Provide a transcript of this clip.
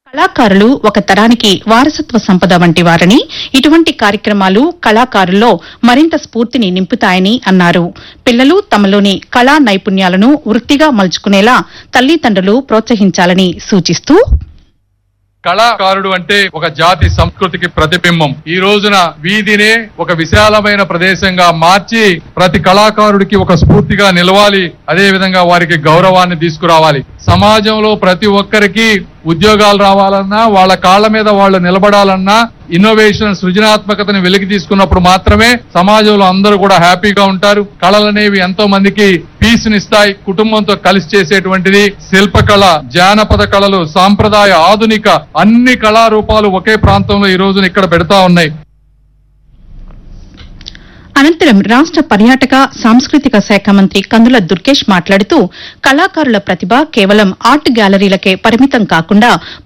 కళాకారులు ఒక తరానికి వారసత్వ సంపద వంటి వారని ఇటువంటి కార్యక్రమాలు కళాకారుల్లో మరింత స్ఫూర్తిని నింపుతాయని అన్నారు పిల్లలు తమలోని కళా నైపుణ్యాలను వృత్తిగా మలుచుకునేలా తల్లిదండ్రులు ప్రోత్సహించాలని సూచిస్తూ కళాకారుడు అంటే ఒక జాతి సంస్కృతికి ప్రతిబింబం ఈ రోజున వీధినే ఒక విశాలమైన ప్రదేశంగా మార్చి ప్రతి కళాకారుడికి ఒక స్ఫూర్తిగా నిలవాలి అదే విధంగా వారికి గౌరవాన్ని తీసుకురావాలి సమాజంలో ప్రతి ఒక్కరికి ఉద్యోగాలు రావాలన్నా వాళ్ళ కాళ్ళ మీద వాళ్ళు నిలబడాలన్నా ఇన్నోవేషన్ సృజనాత్మకతను వెలికి తీసుకున్నప్పుడు మాత్రమే సమాజంలో అందరూ కూడా హ్యాపీగా ఉంటారు కళలనేవి ఎంతో మందికి పీస్ నిస్తాయి కుటుంబంతో కలిసి చేసేటువంటిది శిల్పకళ జానపద కళలు సాంప్రదాయ ఆధునిక అన్ని కళారూపాలు ఒకే ప్రాంతంలో ఈ రోజున ఇక్కడ పెడతా ఉన్నాయి అనంతరం రాష్ట పర్యాటక సాంస్కృతిక శాఖ మంత్రి కందుల దుర్గేష్ మాట్లాడుతూ కళాకారుల ప్రతిభ కేవలం ఆర్ట్ గ్యాలరీలకే పరిమితం కాకుండా